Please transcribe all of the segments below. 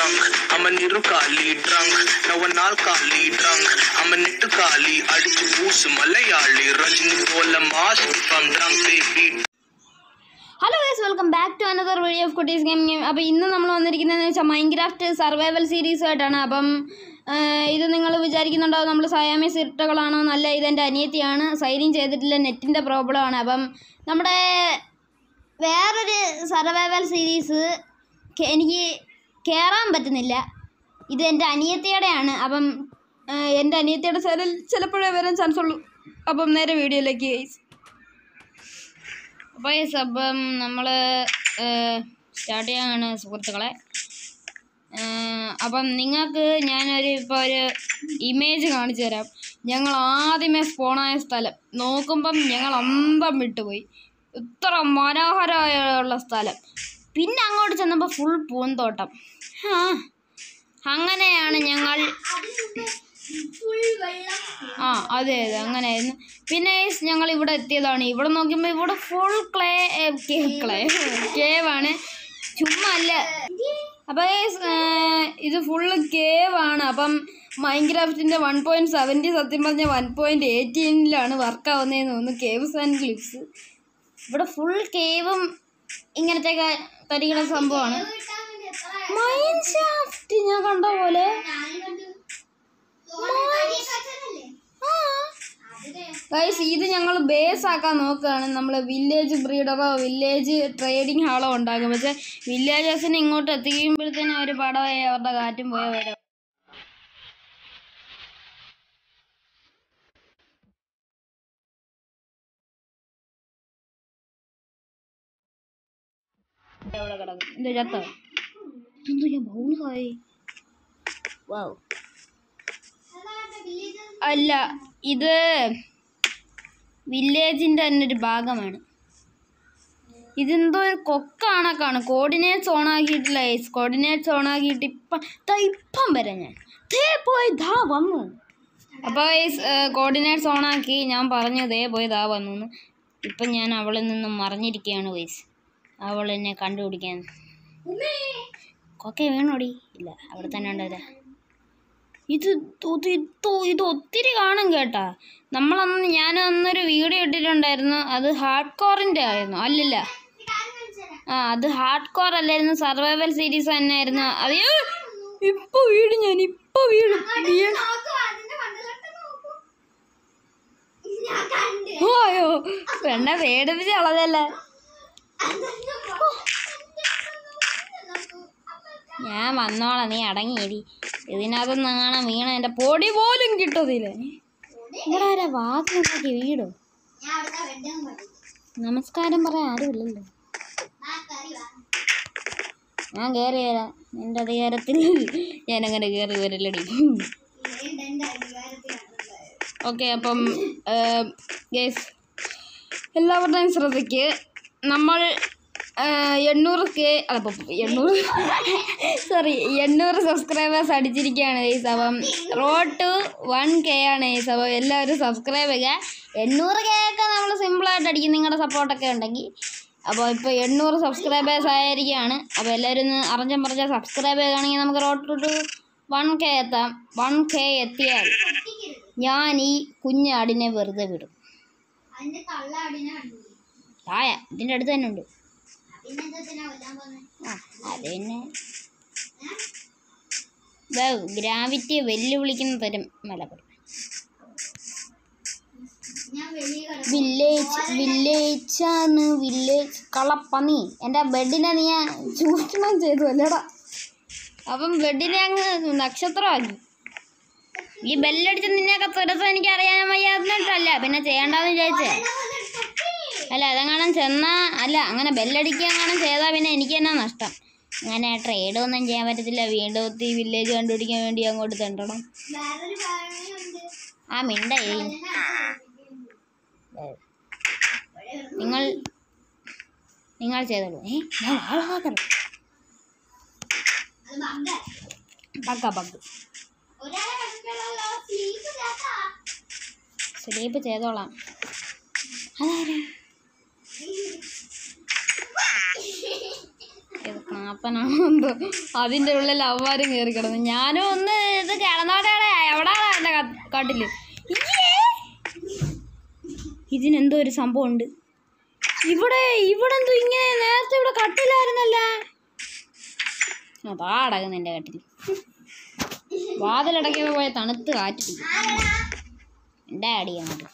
drunk. I'm a Nirukali drunk. Now an alkali drunk. I'm a Nittukali. അടിച്ചു പൂസ് മലയാളി രജനി പോലെ mass I'm drunk baby. Hello guys welcome back to another video of കുട്ടീസ് game game അപ്പോൾ ഇന്ന് നമ്മൾ വന്നിരിക്കുന്നതെന്ന് വെച്ചാൽ Minecraft survival series ആയിട്ടാണ് അപ്പം ആ, ഇത് നിങ്ങൾ വിചാരിക്കുന്നുണ്ടോ നമ്മൾ സയാമീസ് ഇരട്ടകളാണോ നല്ല ഇതെൻ്റെ അനിയത്തിയാണ് സൈനിങ് ചെയ്തിട്ടില്ല നെറ്റിൻ്റെ പ്രോബ്ലമാണ് അപ്പം നമ്മുടെ വേറൊരു സർവൈവൽ സീരീസ് എനിക്ക് കയറാൻ പറ്റുന്നില്ല ഇത് എൻ്റെ അനിയത്തിയുടെയാണ് അപ്പം ആ, എൻ്റെ അനിയത്തിയുടെ ചാനൽ ചിലപ്പോഴേ വരാൻ ചാൻസ് ഉള്ളൂ അപ്പം നേരെ വീഡിയോയിലേക്ക് ഗൈസ് അപ്പോൾ യെസ് അപ്പം നമ്മൾ സ്റ്റാർട്ട് ചെയ്യാനാണ് സുഹൃത്തുക്കളെ ഏഹ് അപ്പം നിങ്ങൾക്ക് ഞാനൊരു ഇപ്പോൾ ഒരു ഇമേജ് കാണിച്ചു തരാം ഞങ്ങൾ ആദ്യമേ സ്പോണായ സ്ഥലം നോക്കുമ്പം ഞങ്ങൾ അന്തം വിട്ടുപോയി ഇത്ര മനോഹരമായുള്ള സ്ഥലം പിന്നെ അങ്ങോട്ട് ചെന്നപ്പോൾ ഫുൾ പൂന്തോട്ടം ആ അങ്ങനെയാണ് ഞങ്ങൾ ആ അതെ അതെ അങ്ങനെയായിരുന്നു പിന്നെ guys, ഞങ്ങൾ ഇവിടെ എത്തിയതാണ് ഇവിടെ നോക്കുമ്പോൾ ഇവിടെ ഫുൾ ക്ലേ ക്ലേ കേവ് ആണ് ചുമ്മാ അല്ല അപ്പോൾ guys, ഏർ, ഇത് ഫുള്ള് കേവ് ആണ് അപ്പം മൈൻക്രാഫ്റ്റിൻ്റെ വൺ പോയിൻറ്റ് സെവൻറ്റി സത്യം പറഞ്ഞാൽ വൺ പോയിൻറ്റ് എയ്റ്റീനിലാണ് വർക്ക് ആവുന്നതെന്ന് തോന്നുന്നു കേവ്സ് ആൻഡ് ക്ലിപ്സ് ഇവിടെ ഫുൾ കേവും ഇങ്ങനത്തെ തരികളുടെ സംഭവമാണ് മൈൻഷാഫ്റ്റ് ഞാൻ കണ്ട പോലെ ഗൈസ് ഇത് ഞങ്ങൾ ബേസ് ആക്കാൻ നോക്കുകയാണ് നമ്മൾ വില്ലേജ് ബ്രീഡറോ വില്ലേജ് ട്രേഡിംഗ് ഹാളോ ഉണ്ടാക്കും പക്ഷെ വില്ലേജേഴ്സിന് ഇങ്ങോട്ട് എത്തിക്കുമ്പോഴത്തേനും ഒരു പടമായി അവരുടെ കാറ്റും പോയ വരും എവിടെ കിടക്കും ഇത് ചത്ത ഇതെന്തോ ഞാൻ ബൗൺസായി വാവ് അല്ല ഇത് വില്ലേജിൻ്റെ തന്നെ ഒരു ഭാഗമാണ് ഇതെന്തോ ഒരു കൊക്കാണക്കാണ് കോർഡിനേറ്റ്സ് ഓൺ ആക്കിയിട്ടില്ല ഏസ് കോർഡിനേറ്റ്സ് ഓൺ ആക്കിയിട്ട് ഇപ്പം ദാ ഇപ്പം വരാം ഞാൻ ദേ പോയി ദാ വന്നു അപ്പോൾ ഏസ് കോർഡിനേറ്റ്സ് ഓൺ ആക്കി ഞാൻ പറഞ്ഞു ദേ പോയി ദാ വന്നു എന്ന് ഇപ്പം ഞാൻ അവളിൽ നിന്നും മറിഞ്ഞിരിക്കുകയാണ് വയസ് അവൾ എന്നെ കണ്ടുപിടിക്കാൻ കൊക്കെ വീണോടി ഇല്ല അവിടെ തന്നെ ഉണ്ടാവില്ല ഇത് ഇത് ഇത് ഇത് ഒത്തിരി കാണും കേട്ടാ നമ്മളന്ന് ഞാൻ അന്നൊരു വീഡിയോ ഇട്ടിട്ടുണ്ടായിരുന്നു അത് ഹാർഡ് കോറിൻ്റെ ആയിരുന്നു അല്ലല്ല ആ അത് ഹാർഡ് കോർ അല്ലായിരുന്നു സർവൈവൽ സീരീസ് തന്നെ ആയിരുന്നു അയ്യോ ഇപ്പൊ വീട് ഞാൻ ഇപ്പൊ വീട് വീണ് ഓയോ പെണ്ണ പേടിപ്പിച്ച് കളഞ്ഞല്ല ഞാൻ വന്നോളാം നീ അടങ്ങിയേരി ഇതിനകത്തുനിന്ന് കാണാൻ വീണ എൻ്റെ പൊടി പോലും കിട്ടത്തില്ല ഇവിടെ ആരാ വാക്കുണ്ടാക്കി വീടോ നമസ്കാരം പറയാൻ ആരുമില്ലല്ലോ ഞാൻ കയറി വരാം എൻ്റെ അധികാരത്തിൽ ഞാനങ്ങനെ കയറി വരില്ലടി ഓക്കെ അപ്പം ഗേസ് എല്ലാവരുടെയും ശ്രദ്ധയ്ക്ക് നമ്മൾ ആ, എണ്ണൂറ് കെ അപ്പം എണ്ണൂറ് സോറി എണ്ണൂറ് സബ്സ്ക്രൈബേഴ്സ് അടിച്ചിരിക്കുകയാണ് ഗൈസ് അപ്പം റോഡ് ടു വൺ കെ ആണ് ഗൈസ് അപ്പോൾ എല്ലാവരും സബ്സ്ക്രൈബ് ചെയ്യുക എണ്ണൂറ് കെ ഒക്കെ നമ്മൾ സിമ്പിളായിട്ട് അടിക്കും നിങ്ങളുടെ സപ്പോർട്ടൊക്കെ ഉണ്ടെങ്കിൽ അപ്പോൾ ഇപ്പോൾ എണ്ണൂറ് സബ്സ്ക്രൈബേഴ്സ് ആയിരിക്കുകയാണ് അപ്പോൾ എല്ലാവരും ഒന്ന് അറിഞ്ഞം പറഞ്ഞാൽ സബ്സ്ക്രൈബ് ചെയ്യുകയാണെങ്കിൽ നമുക്ക് റോഡ് ടു വൺ കെ എത്താം വൺ കെ എത്തിയാൽ ഞാൻ ഈ കുഞ്ഞാടിനെ വെറുതെ വിടും തായ ഇതിൻ്റെ അടുത്ത് തന്നെ ഉണ്ട് ആ അത് പിന്നെ ഗ്രാവിറ്റി വെല്ലുവിളിക്കുന്ന തരം മലകൾ വില്ലേജ് വില്ലേജ് ആണ് വില്ലേജ് കളപ്പന്നി എൻ്റെ ബെഡിനെ നീ ചൂഷണം ചെയ്തു അല്ലേടാ അപ്പം ബെഡിനെ അങ്ങ് നക്ഷത്രമാക്കി ഈ ബെല്ലടിച്ച് നിന്നെയൊക്കെ തുരസം എനിക്ക് അറിയാൻ വയ്യാതിട്ടല്ല പിന്നെ ചെയ്യണ്ടെന്ന് വിചാരിച്ചേ അല്ല അതെങ്ങാനും ചെന്നാ അല്ല അങ്ങനെ ബെല്ലടിക്കുക എങ്ങാനും ചെയ്താൽ പിന്നെ എനിക്ക് തന്നെ നഷ്ടം അങ്ങനെ ട്രേഡ് ഒന്നും ചെയ്യാൻ പറ്റത്തില്ല വീണ്ടും ഈ വില്ലേജ് കണ്ടുപിടിക്കാൻ വേണ്ടി അങ്ങോട്ട് തെണ്ടണം ആ മിണ്ട നിങ്ങൾ നിങ്ങൾ ചെയ്തോളൂ ഏ ഞാൻ ആളാകണം ബഗ്ഗ ബഗ് സ്ലീപ്പ് ചെയ്തോളാം അതാരാ ഇത് ക്ലാപ്പനാണോ എന്തോ അതിൻ്റെ ഉള്ളിൽ അവന്മാരും കയറി കിടന്നു ഞാനും ഒന്ന് ഇത് കിടന്നോടെയാണ് എവിടാണ് എൻ്റെ കാട്ടില് ഇയ്യേ! ഇതിനെന്തോ ഒരു സംഭവം ഉണ്ട് ഇവിടെ ഇവിടെ എന്തോ ഇങ്ങനെ നേരത്തെ ഇവിടെ കട്ടിലായിരുന്നല്ല അതാ അടങ്ങുന്നു എൻ്റെ കട്ടിൽ വാതിലടയ്ക്കുമ്പോൾ പോയ തണുത്ത് കാറ്റിടിക്കും എൻ്റെ അടിയാണത്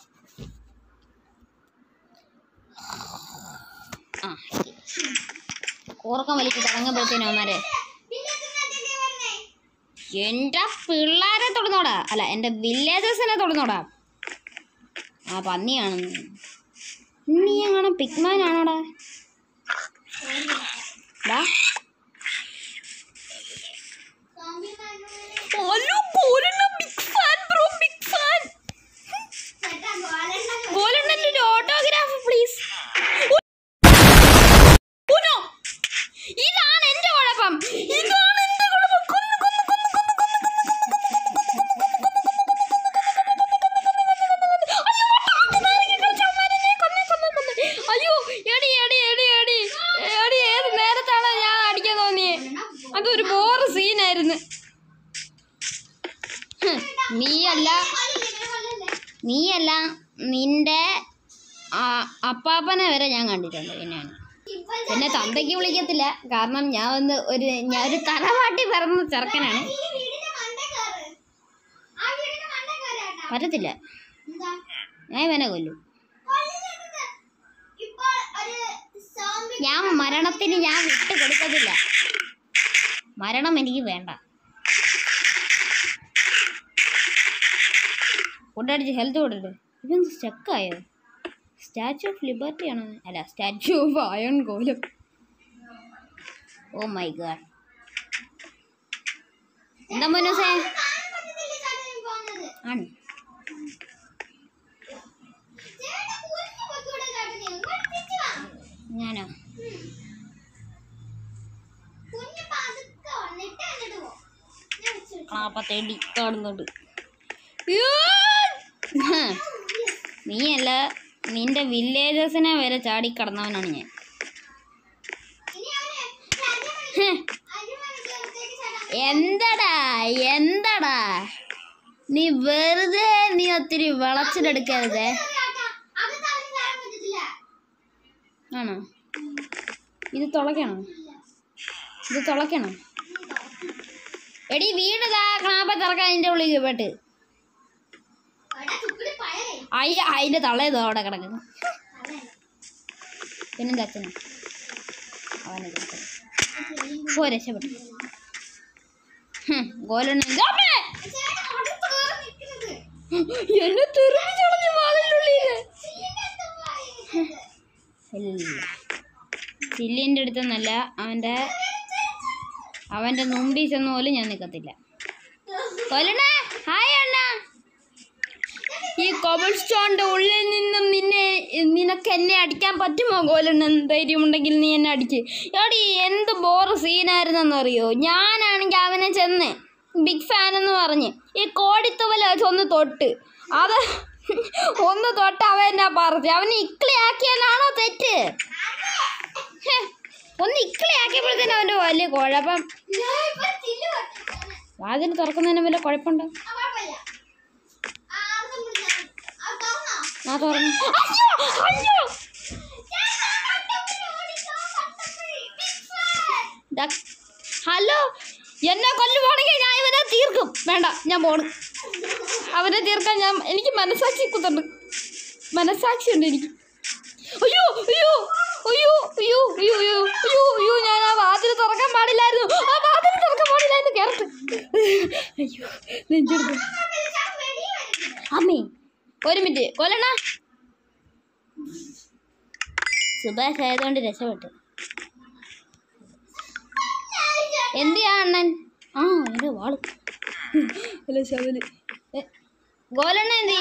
ആ ശരി. കൂർക്കം വലിച്ച് തുടങ്ങുമ്പോഴത്തേനും അവന്മാരെ എൻ്റെ പിള്ളേരെ തൊടുന്നോടാ അല്ല എൻ്റെ വില്ലേജസിനെ തൊടുന്നോടാ ആ പന്നിയാണെന്ന് നീ അങ്ങനെ പിക്മാൻ ആണോടാ ഡാ ഹലോ ഗോലണ്ണ big fan bro big fan ഗോലണ്ണൻ്റെ ഒരു ഓട്ടോഗ്രാഫ് പ്ലീസ് ഇതാണ് എന്റെ കുഴപ്പം ഇതാണ് എന്റെ കുഴപ്പം കൊന്ന് കൊന്ന് കൊന്ന് കൊന്ന് കൊന്ന് അയ്യോ എടി എടി എടി എടി എടി ഏത് നേരത്താണ് ഞാൻ അടിക്കാൻ തോന്നിയേ അതൊരു ബോറ് സീനായിരുന്നു ഹ്, നീയല്ല നീയല്ല നിന്റെ ആ, അപ്പാപ്പനെ വരെ ഞാൻ കണ്ടിട്ടുണ്ട് പിന്നെയാണ് എന്നെ തന്തയ്ക്ക് വിളിക്കത്തില്ല കാരണം ഞാൻ ഒന്ന് ഒരു ഞാൻ ഒരു തലവാട്ടി പിറന്ന ചെറുക്കനാണ് പറ്റത്തില്ല ഞാൻ ഇവനെ കൊല്ലും ഞാൻ മരണത്തിന് ഞാൻ വിട്ട് കൊടുക്കത്തില്ല മരണം എനിക്ക് വേണ്ട ഫുഡടിച്ച് ഹെൽത്ത് കൊടുത്ത് ഇതെന്ത് സ്റ്റക്കായോ സ്റ്റാച്ചു ഓഫ് ലിബർട്ടി ആണ് അല്ല statue of iron golem oh my god എന്താ മോനൂസേ ആണ് ഞാനോ ക്ലാപ്പത്തേടി കാണുന്നുണ്ട് നീയല്ല നിന്റെ വില്ലേജസിനെ വരെ ചാടിക്കടന്നവനാണ് ഞാൻ ഹ്, എന്തടാ എന്തടാ നീ വെറുതെ നീ ഒത്തിരി വിളച്ചിലെടുക്കരുതേ ആണോ ഇത് തുളയ്ക്കണോ ഇത് തുളയ്ക്കണോ എടി വീട് താ ക്ലാപ്പ തുറക്കാൻ അതിൻ്റെ ഉള്ളിൽ പോയിട്ട് അയ്യ അതിൻ്റെ തള്ളേതോ അവിടെ കിടക്കുന്നു പിന്നെന്താ അച്ഛനും അവനെ കൊടുത്തത്. പോ രക്ഷപ്പെട്ടു ഗോലുണ്ണ എന്നെ തെറിപ്പിച്ചടഞ്ഞു വാതിലുള്ളില് ഇല്ല ചില്ലിൻ്റെ അടുത്തൊന്നല്ല അവൻ്റെ അവൻ്റെ മുമ്പിൽ ചെന്ന് പോലും ഞാൻ നിൽക്കത്തില്ല കൊല്ലണ ഹായ് അണ്ണ ഈ കോബിൾ സ്റ്റോണിന്റെ ഉള്ളിൽ നിന്നും നിന്നെ നിനക്ക് എന്നെ അടിക്കാൻ പറ്റുമോ ഗോലണ്ണൻ ധൈര്യമുണ്ടെങ്കിൽ നീ എന്നെ അടിക്ക് എടി എന്ത് ബോറ് സീനായിരുന്നെന്നറിയോ ഞാനാണെങ്കിൽ അവനെ ചെന്ന് ബിഗ് ഫാൻ എന്ന് പറഞ്ഞ് ഈ കോടിത്തുവല വെച്ച് ഒന്ന് തൊട്ട് അത് ഒന്ന് തൊട്ട് അവൻ എന്നാ പറഞ്ഞു അവനെ ഇക്ലിയാക്കിയാലാണോ തെറ്റ് ഹെ, ഒന്ന് ഇക്ലിയാക്കിയപ്പോഴത്തേനും അവൻ്റെ വലിയ കുഴപ്പം വാതിൽ തുറക്കുന്നതിന് വല്ല കുഴപ്പമുണ്ടോ ആ തുറന്നു അയ്യോ അയ്യോ ഡ- ഹലോ എന്നെ കൊല്ലുവാണെങ്കിൽ ഞാൻ ഇവനെ തീർക്കും വേണ്ട ഞാൻ പോണു അവനെ തീർക്കാൻ ഞാൻ എനിക്ക് മനസാക്ഷി കുത്തുണ്ട് മനസാക്ഷി ഉണ്ട് എനിക്ക് അയ്യോ അയ്യോ അയ്യോ അയ്യോ അയ്യോ അയ്യോ അയ്യോ അയ്യോ ഞാൻ ആ വാതിൽ തുറക്കാൻ പാടില്ലായിരുന്നു ആ വാതിൽ തുറക്കാൻ പാടില്ലായിരുന്നു കേറട്ട് അയ്യോ നെഞ്ചെടുത്തു അമ്മേ ഒരു മിനിറ്റ് കൊല്ലണ സുഭാഷ് ആയതുകൊണ്ട് രക്ഷപ്പെട്ടു എന്തിയാ അണ്ണൻ ആ എൻ്റെ വാള് അല്ല ശവല് എ, ഗോലണ്ണ എന്തി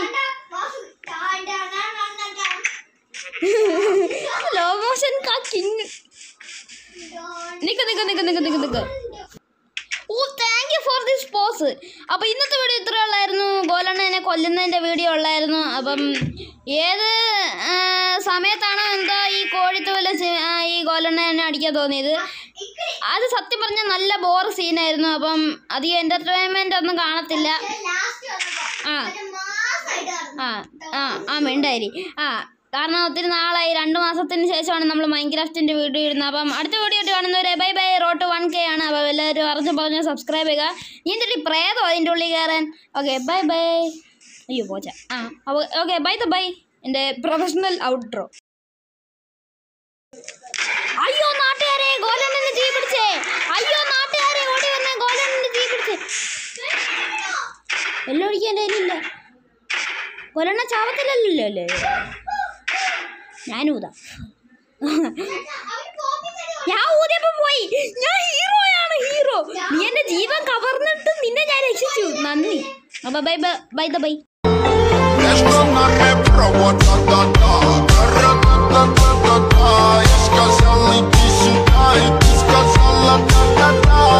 ലോ മോഷൻ കാ കിങ് നിക്ക് നിക്ക് നിക്ക് നിക്ക് നിക്ക് നിക്ക് oh thank you for this pose അപ്പോൾ ഇന്നത്തെ വീഡിയോ ഇത്ര ഉള്ളായിരുന്നു ഗോലണ്ണനെ കൊല്ലുന്നതിൻ്റെ വീഡിയോ ഉള്ളായിരുന്നു അപ്പം ഏത് ആ, സമയത്താണോ എന്തോ ഈ കോഴിത്തോല ഈ ഗോലണ്ണനെ അടിക്കാൻ തോന്നിയത് അത് സത്യം പറഞ്ഞാൽ നല്ല ബോർ സീനായിരുന്നു അപ്പം അധികം എൻ്റർടൈൻമെൻ്റ് ഒന്നും കാണത്തില്ല ആ ആ ആ ആ മിണ്ടായി ആ കാരണം ഒത്തിരി നാളായി രണ്ട് മാസത്തിന് ശേഷമാണ് നമ്മൾ മൈൻക്രാഫ്റ്റിൻ്റെ വീഡിയോ ഇടുന്നത് അപ്പം അടുത്ത വീഡിയോ ഇട്ട് കാണുന്നവരെ bye bye road one K ആണ് അപ്പോൾ എല്ലാവരും അറിഞ്ഞു പറഞ്ഞ് സബ്സ്ക്രൈബ് ചെയ്യുക നീ എന്തൊരു പ്രേതോ അതിൻ്റെ ഉള്ളിൽ കയറാൻ ഓക്കെ ബൈ ബൈ അയ്യോ പോച്ച ആ അപ്പോൾ ഓക്കെ ബൈ ദ ബൈ എൻ്റെ പ്രൊഫഷണൽ ഔട്ട്രോ അയ്യോ നാട്ടുകാരെ ഗോലണ്ണന് തീ പിടിച്ചേ അയ്യോ നാട്ടുകാരെ ഓടി വന്നേ ഗോലണ്ണന് തീ പിടിച്ചേ വെള്ളം ഒഴിക്കാൻ എൻ്റെ കയ്യിലില്ല ഗോലണ്ണ ചാവത്തില്ലല്ലോ അല്ലേ ഞാനൂതാ ഞാൻ ഊതിയപ്പോ പോയി ഞാൻ ഹീറോയാണ് ഹീറോ നീ എന്റെ ജീവൻ കവർന്നിട്ട് നിന്നെ ഞാൻ രക്ഷിച്ചു നന്ദി അപ്പൊ bye bye bye the bye Esto no me provoca, da, da, da, da, da, da, da, da. Я сказала, иди сюда, и ты сказала, да, да, да.